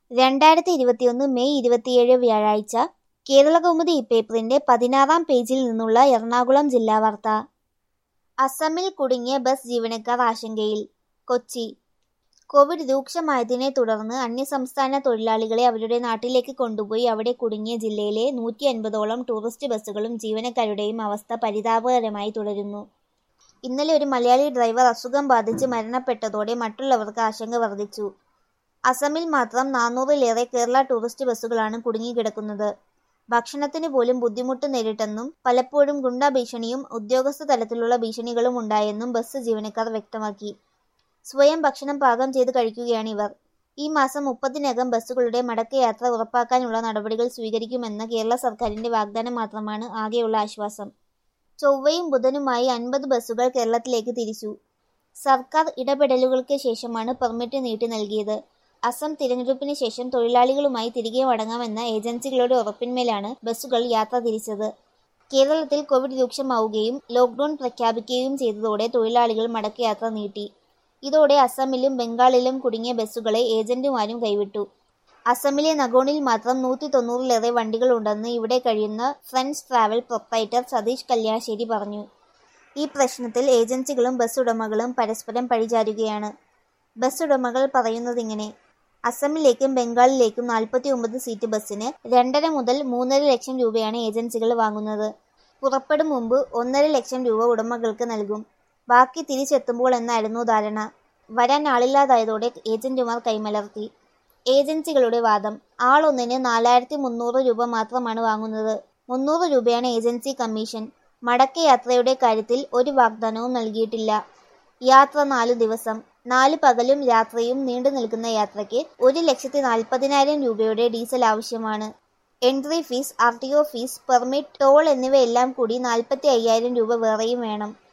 രണ്ടായിരത്തി ഇരുപത്തിയൊന്ന് മെയ് ഇരുപത്തിയേഴ് വ്യാഴാഴ്ച കേരളകൗമുദി പേപ്പറിന്റെ പതിനാറാം പേജിൽ നിന്നുള്ള എറണാകുളം ജില്ലാ വാർത്ത അസമിൽ കുടുങ്ങിയ ബസ് ജീവനക്കാർ ആശങ്കയിൽ കൊച്ചി കോവിഡ് രൂക്ഷമായതിനെ തുടർന്ന് അന്യസംസ്ഥാന തൊഴിലാളികളെ അവരുടെ നാട്ടിലേക്ക് കൊണ്ടുപോയി അവിടെ കുടുങ്ങിയ ജില്ലയിലെ നൂറ്റി അൻപതോളം ടൂറിസ്റ്റ് ബസ്സുകളും ജീവനക്കാരുടെയും അവസ്ഥ പരിതാപകരമായി തുടരുന്നു ഇന്നലെ ഒരു മലയാളി ഡ്രൈവർ അസുഖം ബാധിച്ച് മരണപ്പെട്ടതോടെ മറ്റുള്ളവർക്ക് ആശങ്ക വർദ്ധിച്ചു അസമിൽ മാത്രം നാനൂറിലേറെ കേരള ടൂറിസ്റ്റ് ബസ്സുകളാണ് കുടുങ്ങിക്കിടക്കുന്നത് ഭക്ഷണത്തിന് പോലും ബുദ്ധിമുട്ട് നേരിട്ടെന്നും പലപ്പോഴും ഗുണ്ടാ ഭീഷണിയും ഉദ്യോഗസ്ഥ തലത്തിലുള്ള ഭീഷണികളും ഉണ്ടായെന്നും ബസ് ജീവനക്കാർ വ്യക്തമാക്കി സ്വയം ഭക്ഷണം പാകം ചെയ്ത് കഴിക്കുകയാണിവർ ഈ മാസം മുപ്പതിനകം ബസ്സുകളുടെ മടക്കയാത്ര ഉറപ്പാക്കാനുള്ള നടപടികൾ സ്വീകരിക്കുമെന്ന കേരള സർക്കാരിന്റെ വാഗ്ദാനം മാത്രമാണ് ആകെയുള്ള ആശ്വാസം ചൊവ്വയും ബുധനുമായി അൻപത് ബസ്സുകൾ കേരളത്തിലേക്ക് തിരിച്ചു സർക്കാർ ഇടപെടലുകൾക്ക് ശേഷമാണ് പെർമിറ്റ് നീട്ടി നൽകിയത് അസം തിരഞ്ഞെടുപ്പിന് ശേഷം തൊഴിലാളികളുമായി തിരികെ മടങ്ങാമെന്ന ഏജൻസികളുടെ ഉറപ്പിന്മേലാണ് ബസ്സുകൾ യാത്ര തിരിച്ചത് കേരളത്തിൽ കോവിഡ് രൂക്ഷമാവുകയും ലോക്ക്ഡൌൺ പ്രഖ്യാപിക്കുകയും ചെയ്തതോടെ തൊഴിലാളികൾ മടക്കയാത്ര നീട്ടി ഇതോടെ അസമിലും ബംഗാളിലും കുടുങ്ങിയ ബസ്സുകളെ ഏജന്റുമാരും കൈവിട്ടു അസമിലെ നഗോണിൽ മാത്രം നൂറ്റി തൊണ്ണൂറിലേറെ വണ്ടികളുണ്ടെന്ന് ഇവിടെ കഴിയുന്ന friends travel proprietor Satheesh Kalliasseri പറഞ്ഞു ഈ പ്രശ്നത്തിൽ ഏജൻസികളും ബസ് ഉടമകളും പരസ്പരം പഴിചാരുകയാണ് ബസ് ഉടമകൾ പറയുന്നതിങ്ങനെ അസമിലേക്കും ബംഗാളിലേക്കും നാൽപ്പത്തി ഒമ്പത് സീറ്റ് ബസ്സിന് രണ്ടര മുതൽ മൂന്നര ലക്ഷം രൂപയാണ് ഏജൻസികൾ വാങ്ങുന്നത് പുറപ്പെടും മുമ്പ് ഒന്നര ലക്ഷം രൂപ ഉടമകൾക്ക് നൽകും ബാക്കി തിരിച്ചെത്തുമ്പോൾ എന്നായിരുന്നു ധാരണ വരാൻ ആളില്ലാതായതോടെ ഏജന്റുമാർ കൈമലർത്തി ഏജൻസികളുടെ വാദം ആളൊന്നിന് നാലായിരത്തി മുന്നൂറ് രൂപ മാത്രമാണ് വാങ്ങുന്നത് മുന്നൂറ് രൂപയാണ് ഏജൻസി കമ്മീഷൻ മടക്കയാത്രയുടെ കാര്യത്തിൽ ഒരു വാഗ്ദാനവും നൽകിയിട്ടില്ല യാത്ര നാലു ദിവസം നാല് പകലും രാത്രിയും നീണ്ടു നിൽക്കുന്ന യാത്രയ്ക്ക് ഒരു ലക്ഷത്തി നാൽപ്പതിനായിരം രൂപയുടെ ഡീസൽ ആവശ്യമാണ് entry fee R T O fee permit toll എന്നിവയെല്ലാം കൂടി നാൽപ്പത്തി അയ്യായിരം രൂപ വേറെയും വേണം